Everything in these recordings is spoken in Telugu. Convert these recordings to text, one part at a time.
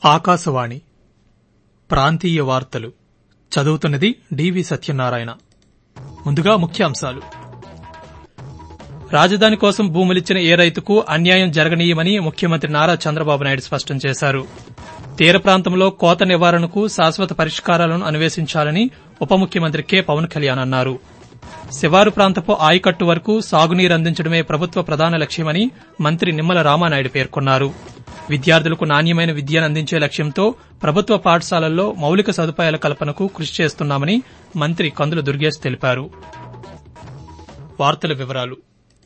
ఆకాశవాణి ప్రాంతీయ వార్తలు చదువుతున్నది డివి సత్యనారాయణ ముందుగా ముఖ్యాంశాలు రాజధాని కోసం భూములిచ్చిన ఏ రైతుకు అన్యాయం జరగనీయమని ముఖ్యమంత్రి నారా చంద్రబాబు నాయుడు స్పష్టం చేశారు తీర ప్రాంతంలో కోత నివారణకు శాశ్వత పరిష్కారాలను అన్వేషించాలని ఉప ముఖ్యమంత్రి కె పవన్ కళ్యాణ్ అన్నారు శివారు ప్రాంతపు ఆయకట్టు వరకు సాగునీరు అందించడమే ప్రభుత్వ ప్రధాన లక్ష్యమని మంత్రి నిమ్మల రామానాయుడు పేర్కొన్నారు విద్యార్థులకు నాణ్యమైన విద్యను అందించే లక్ష్యంతో ప్రభుత్వ పాఠశాలల్లో మౌలిక సదుపాయాల కల్పనకు కృషి చేస్తున్నామని మంత్రి కందుల దుర్గేష్ తెలిపారు వార్తల వివరాలు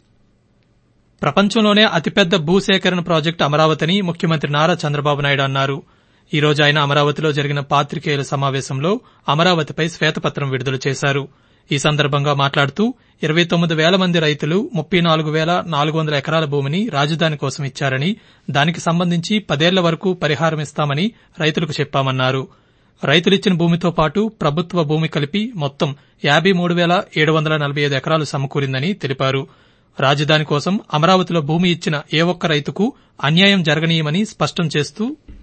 ప్రపంచంలోనే అతిపెద్ద భూసేకరణ ప్రాజెక్టు అమరావతిని ముఖ్యమంత్రి నారా చంద్రబాబు నాయుడు అన్నారు ఈ రోజు ఆయన అమరావతిలో జరిగిన పాత్రికేయుల సమావేశంలో అమరావతిపై శ్వేతపత్రం విడుదల చేశారు ఈ సందర్భంగా మాట్లాడుతూ ఇరవై తొమ్మిది వేల మంది రైతులు ముప్పై నాలుగు వేల నాలుగు వందల ఎకరాల భూమిని రాజధాని కోసం ఇచ్చారని దానికి సంబంధించి పదేళ్ల వరకు పరిహారం ఇస్తామని రైతులకు చెప్పామన్నారు రైతులిచ్చిన భూమితో పాటు ప్రభుత్వ భూమి కలిపి మొత్తం యాబై మూడు వేల ఏడు వందల నలభై ఐదు ఎకరాలు సమకూరిందని తెలిపారు రాజధాని కోసం అమరావతిలో భూమి ఇచ్చిన ఏ ఒక్క రైతుకు అన్యాయం జరగనీయమని స్పష్టం చేస్తూ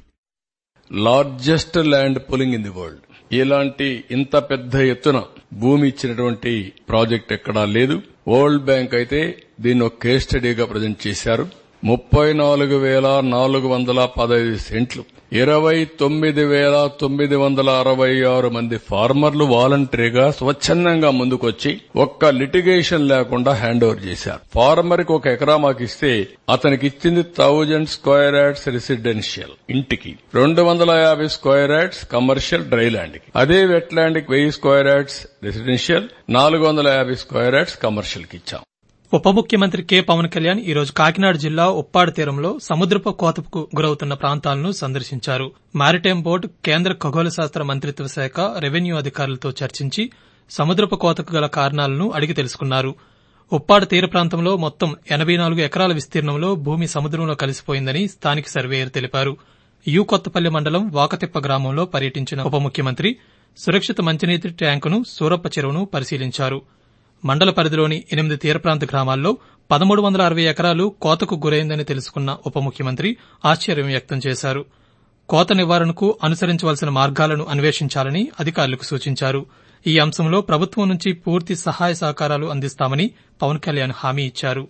largest land pooling in the world ఇలాంటి ఇంత పెద్ద ఎత్తున భూమి ఇచ్చినటువంటి ప్రాజెక్ట్ ఎక్కడా లేదు వరల్డ్ బ్యాంక్ అయితే దీన్ని ఒక కేస్ స్టడీగా ప్రజెంట్ చేశారు ముప్పై నాలుగు వేల నాలుగు వందల పదహైదు సెంట్లు ఇరవై తొమ్మిది వేల తొమ్మిది వందల అరవై ఆరు మంది ఫార్మర్లు వాలంటరీగా స్వచ్ఛందంగా ముందుకొచ్చి ఒక్క లిటిగేషన్ లేకుండా హ్యాండ్ ఓవర్ చేశారు ఫార్మర్ కి ఒక ఎకరా మాకు ఇస్తే అతనికి ఇచ్చింది థౌజండ్ స్క్వేర్ యార్డ్స్ రెసిడెన్షియల్ ఇంటికి రెండు వందల యాభై square yards commercial dry land కి అదే వెట్ ల్యాండ్ కి వెయ్యి స్క్వేర్ యార్డ్స్ రెసిడెన్షియల్ నాలుగు వందల యాభై స్క్వేర్ యార్డ్స్ కమర్షియల్ కి ఇచ్చాం ఉప ముఖ్యమంత్రి కె పవన్ కళ్యాణ్ ఈ రోజు కాకినాడ జిల్లా ఉప్పాడ తీరంలో సముద్రపు కోతకు గురవుతున్న ప్రాంతాలను సందర్శించారు మారిటైమ్ బోర్డు కేంద్ర ఖగోళ శాస్త్ర మంత్రిత్వ శాఖ రెవెన్యూ అధికారులతో చర్చించి సముద్రపు కోతకు గల కారణాలను అడిగి తెలుసుకున్నారు ఉప్పాడ తీర ప్రాంతంలో మొత్తం ఎనబై నాలుగు ఎకరాల విస్తీర్ణంలో భూమి సముద్రంలో కలిసిపోయిందని స్థానిక సర్వేయర్ తెలిపారు యు కొత్తపల్లి మండలం వాకతిప్ప గ్రామంలో పర్యటించిన ఉప ముఖ్యమంత్రి సురక్షిత మంచినీటి ట్యాంకును సూరప్ప చెరువును పరిశీలించారు మండల పరిధిలోని ఎనిమిది తీర ప్రాంత గ్రామాల్లో పదమూడు వందల అరవై ఎకరాలు కోతకు గురైందని తెలుసుకున్న ఉప ముఖ్యమంత్రి ఆశ్చర్యం వ్యక్తం చేశారు కోత నివారణకు అనుసరించవలసిన మార్గాలను అన్వేషించాలని అధికారులకు సూచించారు ఈ అంశంలో ప్రభుత్వం నుంచి పూర్తి సహాయ సహకారాలు అందిస్తామని పవన్ కళ్యాణ్ హామీ ఇచ్చారు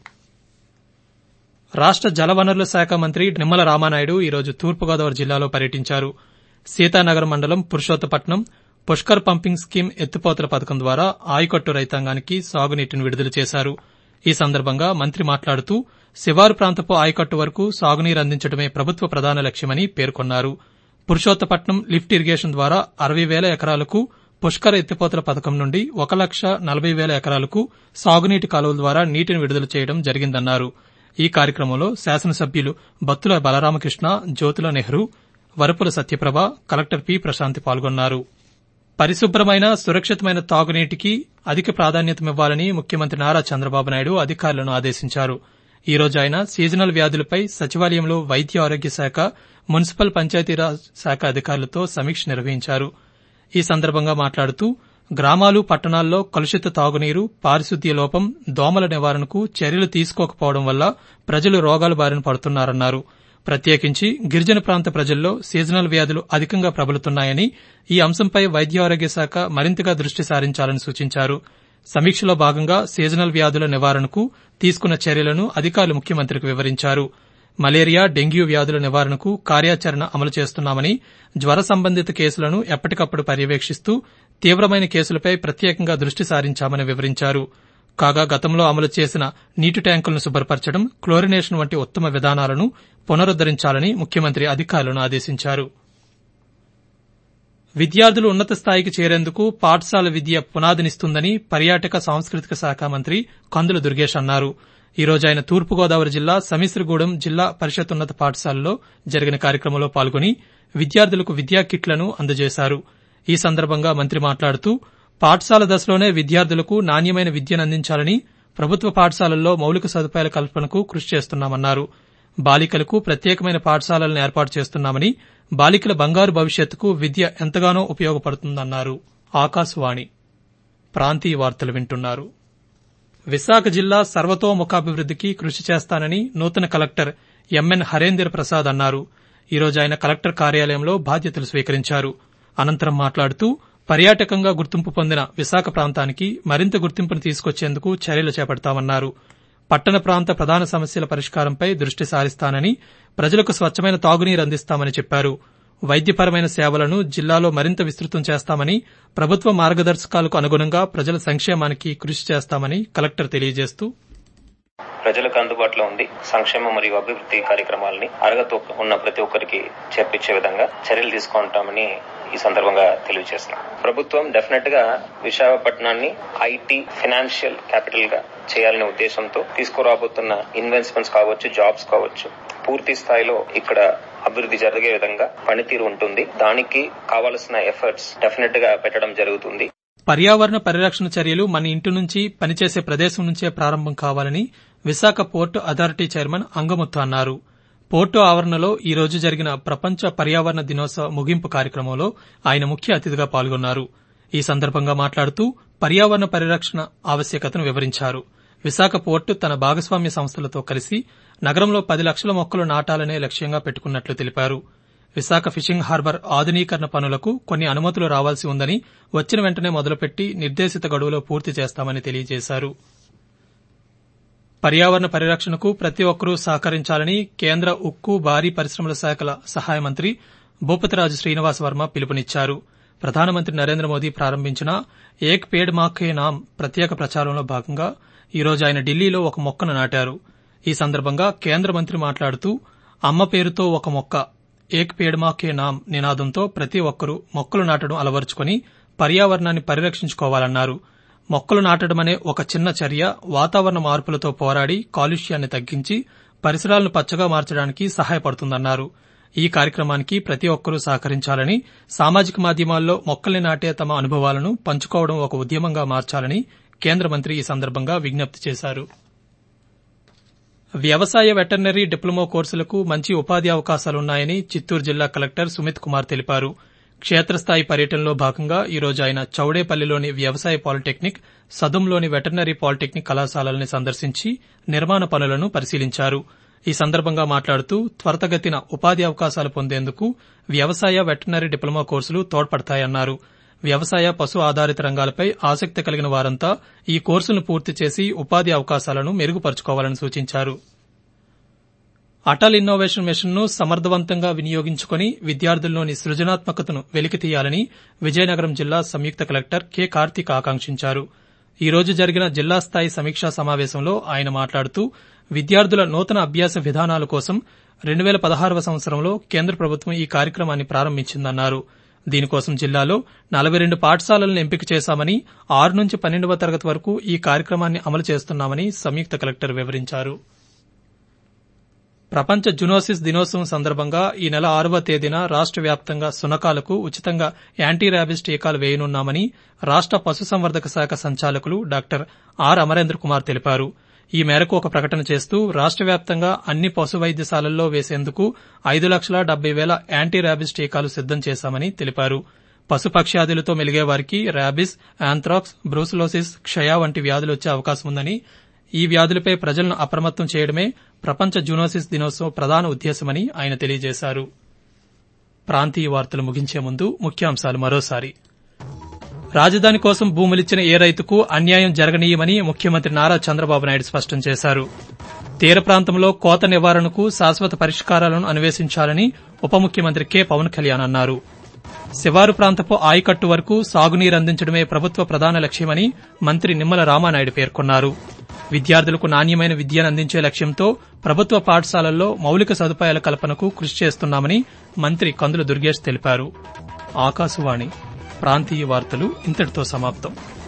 రాష్ట జలవనరుల శాఖ మంత్రి నిమ్మల రామానాయుడు ఈరోజు తూర్పుగోదావరి జిల్లాలో పర్యటించారు సీతానగర్ మండలం పురుషోత్తపట్నం పుష్కర్ పంపింగ్ స్కీమ్ ఎత్తిపోతల పథకం ద్వారా ఆయకట్టు రైతాంగానికి సాగునీటిని విడుదల చేశారు ఈ సందర్భంగా మంత్రి మాట్లాడుతూ శివారు ప్రాంతపు ఆయకట్టు వరకు సాగునీరు అందించడమే ప్రభుత్వ ప్రధాన లక్ష్యమని పేర్కొన్నారు పురుషోత్తపట్నం లిఫ్ట్ ఇరిగేషన్ ద్వారా అరవై వేల ఎకరాలకు పుష్కర్ ఎత్తిపోతల పథకం నుండి ఒక లక్ష నలభై వేల ఎకరాలకు సాగునీటి కాలువల ద్వారా నీటిని విడుదల చేయడం జరిగిందన్నారు ఈ కార్యక్రమంలో శాసనసభ్యులు బత్తుల బలరామకృష్ణ జ్యోతుల నెహ్రూ వరపుల సత్యప్రభ కలెక్టర్ పి ప్రశాంతి పాల్గొన్నారు పరిశుభ్రమైన సురక్షితమైన తాగునీటికి అధిక ప్రాధాన్యతమివ్వాలని ముఖ్యమంత్రి నారా చంద్రబాబు నాయుడు అధికారులను ఆదేశించారు ఈ రోజు ఆయన సీజనల్ వ్యాధులపై సచివాలయంలో వైద్య ఆరోగ్య శాఖ మున్సిపల్ పంచాయతీరాజ్ శాఖ అధికారులతో సమీక్ష నిర్వహించారు ఈ సందర్భంగా మాట్లాడుతూ గ్రామాలు పట్టణాల్లో కలుషిత తాగునీరు పారిశుద్ధ్య లోపం దోమల నివారణకు చర్యలు తీసుకోకపోవడం వల్ల ప్రజలు రోగాల బారిన పడుతున్నారన్నారు ప్రత్యేకించి గిరిజన ప్రాంత ప్రజల్లో సీజనల్ వ్యాధులు అధికంగా ప్రబలుతున్నాయని ఈ అంశంపై వైద్య ఆరోగ్య శాఖ మరింతగా దృష్టి సారించాలని సూచించారు సమీక్షలో భాగంగా సీజనల్ వ్యాధుల నివారణకు తీసుకున్న చర్యలను అధికారులు ముఖ్యమంత్రికి వివరించారు మలేరియా డెంగ్యూ వ్యాధుల నివారణకు కార్యాచరణ అమలు చేస్తున్నామని జ్వర సంబంధిత కేసులను ఎప్పటికప్పుడు పర్యవేక్షిస్తూ తీవ్రమైన కేసులపై ప్రత్యేకంగా దృష్టి సారించామని వివరించారు కాగా గతంలో అమలు చేసిన నీటి ట్యాంకులను శుభ్రపరచడం క్లోరినేషన్ వంటి ఉత్తమ విధానాలను పునరుద్దరించాలని ముఖ్యమంత్రి అధికారులను ఆదేశించారు విద్యార్థులు ఉన్నత స్థాయికి చేరేందుకు పాఠశాల విద్య పునాదినిస్తుందని పర్యాటక సాంస్కృతిక శాఖ మంత్రి కందుల దుర్గేష్ అన్నారు ఈ రోజు ఆయన తూర్పుగోదావరి జిల్లా సమిశ్రగూడెం జిల్లా పరిషత్ పాఠశాలలో జరిగిన కార్యక్రమంలో పాల్గొని విద్యార్థులకు విద్యా కిట్లను అందజేశారు ఈ సందర్భంగా మంత్రి మాట్లాడుతూ పాఠశాల దశలోనే విద్యార్థులకు నాణ్యమైన విద్యను అందించాలని ప్రభుత్వ పాఠశాలల్లో మౌలిక సదుపాయాల కల్పనకు కృషి చేస్తున్నామన్నారు బాలికలకు ప్రత్యేకమైన పాఠశాలలను ఏర్పాటు చేస్తున్నామని బాలికల బంగారు భవిష్యత్తుకు విద్య ఎంతగానో ఉపయోగపడుతుందన్నారు ఆకాశవాణి ప్రాంతీయ వార్తలు వింటున్నారు విశాఖ జిల్లా సర్వతోముఖాభివృద్దికి కృషి చేస్తానని నూతన కలెక్టర్ ఎంఎన్ హరేందర్ ప్రసాద్ అన్నారు ఈరోజు ఆయన కలెక్టర్ కార్యాలయంలో బాధ్యతలు స్వీకరించారు అనంతరం మాట్లాడుతూ పర్యాటకంగా గుర్తింపు పొందిన విశాఖ ప్రాంతానికి మరింత గుర్తింపును తీసుకొచ్చేందుకు చర్యలు చేపడతామన్నారు పట్టణ ప్రాంత ప్రధాన సమస్యల పరిష్కారంపై దృష్టి సారిస్తానని ప్రజలకు స్వచ్ఛమైన తాగునీరు అందిస్తామని చెప్పారు వైద్యపరమైన సేవలను జిల్లాలో మరింత విస్తృతం చేస్తామని ప్రభుత్వ మార్గదర్శకాలకు అనుగుణంగా ప్రజల సంక్షేమానికి కృషి చేస్తామని కలెక్టర్ తెలియజేస్తూ ప్రజలకు అందుబాటులో ఉంది సంక్షేమ మరియు అభివృద్ధి కార్యక్రమాలని అర్హత ఉన్న ప్రతి ఒక్కరికి చేర్పించే విధంగా చర్యలు తీసుకుంటామని ఈ సందర్భంగా తెలియజేస్తున్నాం ప్రభుత్వం డెఫినెట్ గా విశాఖపట్నాన్ని ఐటీ ఫైనాన్షియల్ క్యాపిటల్ గా చేయాలనే ఉద్దేశంతో తీసుకురాబోతున్న ఇన్వెస్ట్మెంట్స్ కావచ్చు జాబ్స్ కావచ్చు పూర్తి స్థాయిలో ఇక్కడ అభివృద్ధి జరిగే విధంగా పనితీరు ఉంటుంది దానికి కావలసిన ఎఫర్ట్స్ డెఫినెట్ గా పెట్టడం జరుగుతుంది పర్యావరణ పరిరక్షణ చర్యలు మన ఇంటి నుంచి పనిచేసే ప్రదేశం నుంచే ప్రారంభం కావాలని Visakha port authority chairman Angamuthu అన్నారు పోర్టు ఆవరణలో ఈ రోజు జరిగిన ప్రపంచ పర్యావరణ దినోత్సవ ముగింపు కార్యక్రమంలో ఆయన ముఖ్య అతిథిగా పాల్గొన్నారు ఈ సందర్భంగా మాట్లాడుతూ పర్యావరణ పరిరక్షణ ఆవశ్యకతను వివరించారు విశాఖ పోర్టు తన భాగస్వామ్య సంస్థలతో కలిసి నగరంలో పది లక్షల మొక్కలు నాటాలనే లక్ష్యంగా పెట్టుకున్నట్లు తెలిపారు విశాఖ ఫిషింగ్ హార్బర్ ఆధునీకరణ పనులకు కొన్ని అనుమతులు రావాల్సి ఉందని వచ్చిన వెంటనే మొదలుపెట్టి నిర్దేశిత గడువులో పూర్తి చేస్తామని తెలియజేశారు పర్యావరణ పరిరక్షణకు ప్రతి ఒక్కరూ సహకరించాలని కేంద్ర ఉక్కు భారీ పరిశ్రమల శాఖల సహాయ మంత్రి భూపతిరాజు శ్రీనివాస్ వర్మ పిలుపునిచ్చారు ప్రధానమంత్రి నరేంద్ర మోదీ ప్రారంభించిన ఏక్ పేడ్ మాకే నామ్ ప్రత్యేక ప్రచారంలో భాగంగా ఈ రోజు ఆయన ఢిల్లీలో ఒక మొక్కను నాటారు ఈ సందర్భంగా కేంద్ర మంత్రి మాట్లాడుతూ అమ్మ పేరుతో ఒక మొక్క ఏక్ పేడ్ మాకే నామ్ నినాదంతో ప్రతి ఒక్కరూ మొక్కలు నాటడం అలవరుచుకుని పర్యావరణాన్ని పరిరక్షించుకోవాలన్నారు మొక్కలు నాటడమనే ఒక చిన్న చర్య వాతావరణ మార్పులతో పోరాడి కాలుష్యాన్ని తగ్గించి పరిసరాలను పచ్చగా మార్చడానికి సహాయపడుతుందన్నారు ఈ కార్యక్రమానికి ప్రతి ఒక్కరూ సహకరించాలని సామాజిక మాధ్యమాల్లో మొక్కల్ని నాటే తమ అనుభవాలను పంచుకోవడం ఒక ఉద్యమంగా మార్చాలని కేంద్ర మంత్రి ఈ సందర్భంగా విజ్ఞప్తి చేశారు వ్యవసాయ వెటర్నరీ డిప్లొమా కోర్సులకు మంచి ఉపాధి అవకాశాలున్నాయని చిత్తూరు జిల్లా కలెక్టర్ సుమిత్ కుమార్ తెలిపారు క్షేత్రస్థాయి పర్యటనలో భాగంగా ఈ రోజు ఆయన చౌడేపల్లిలోని వ్యవసాయ పాలిటెక్నిక్ సదుంలోని వెటర్నరీ పాలిటెక్నిక్ కళాశాలల్ని సందర్శించి నిర్మాణ పనులను పరిశీలించారు ఈ సందర్భంగా మాట్లాడుతూ త్వరితగతిన ఉపాధి అవకాశాలు పొందేందుకు వ్యవసాయ వెటర్నరీ డిప్లొమా కోర్సులు తోడ్పడతాయన్నారు వ్యవసాయ పశు ఆధారిత రంగాలపై ఆసక్తి కలిగిన వారంతా ఈ కోర్సులను పూర్తి చేసి ఉపాధి అవకాశాలను మెరుగుపరుచుకోవాలని సూచించారు అటల్ ఇన్నోవేషన్ మిషన్ ను సమర్థవంతంగా వినియోగించుకుని విద్యార్థుల్లోని సృజనాత్మకతను వెలికితీయాలని విజయనగరం జిల్లా సంయుక్త కలెక్టర్ కె కార్తీక్ ఆకాంక్షించారు ఈ రోజు జరిగిన జిల్లా స్థాయి సమీక్షా సమావేశంలో ఆయన మాట్లాడుతూ విద్యార్థుల నూతన అభ్యాస విధానాల కోసం రెండు వేల పదహారవ సంవత్సరంలో కేంద్ర ప్రభుత్వం ఈ కార్యక్రమాన్ని ప్రారంభించిందన్నారు దీనికోసం జిల్లాలో నలభై రెండు పాఠశాలలను ఎంపిక చేశామని ఆరు నుంచి పన్నెండవ తరగతి వరకు ఈ కార్యక్రమాన్ని అమలు చేస్తున్నామని సంయుక్త కలెక్టర్ వివరించారు ప్రపంచ జునోసిస్ దినోత్సవం సందర్భంగా ఈ నెల ఆరవ తేదీన రాష్ట వ్యాప్తంగా సునకాలకు ఉచితంగా యాంటీ ర్యాబిస్ టీకాలు వేయనున్నామని రాష్ట పశుసంవర్ధక శాఖ సంచాలకులు డాక్టర్ ఆర్ అమరేంద్ర కుమార్ తెలిపారు ఈ మేరకు ఒక ప్రకటన చేస్తూ రాష్ట వ్యాప్తంగా అన్ని పశు వైద్యశాలల్లో వేసేందుకు ఐదు లక్షల డెబ్బై వేల యాంటీ ర్యాబిస్ టీకాలు సిద్దం చేశామని తెలిపారు పశుపక్ష్యాదులతో మెలిగే వారికి ర్యాబిస్ యాంథ్రాక్స్ బ్రూసిలోసిస్ క్షయ వంటి వ్యాధులు వచ్చే అవకాశం ఉందని ఈ వ్యాధులపై ప్రజలను అప్రమత్తం చేయడమే ప్రపంచ జూనోసిస్ దినోత్సవం ప్రధాన ఉద్దేశమని ఆయన తెలియజేశారు ప్రాంతీయ వార్తలు ముగించే ముందు ముఖ్యాంశాలు మరోసారి రాజధాని కోసం భూములిచ్చిన ఏ రైతుకు అన్యాయం జరగనీయమని ముఖ్యమంత్రి నారా చంద్రబాబు నాయుడు స్పష్టం చేశారు తీర ప్రాంతంలో కోత నివారణకు శాశ్వత పరిష్కారాలను అన్వేషించాలని ఉప ముఖ్యమంత్రి కె పవన్ కళ్యాణ్ అన్నారు శివారు ప్రాంతపు ఆయకట్టు వరకు సాగునీరు అందించడమే ప్రభుత్వ ప్రధాన లక్ష్యమని మంత్రి నిమ్మల రామానాయుడు పేర్కొన్నారు విద్యార్థులకు నాణ్యమైన విద్యను అందించే లక్ష్యంతో ప్రభుత్వ పాఠశాలల్లో మౌలిక సదుపాయాల కల్పనకు కృషి చేస్తున్నామని మంత్రి కందుల దుర్గేష్ తెలిపారు ఆకాశవాణి ప్రాంతీయ వార్తలు ఇంతటితో సమాప్తం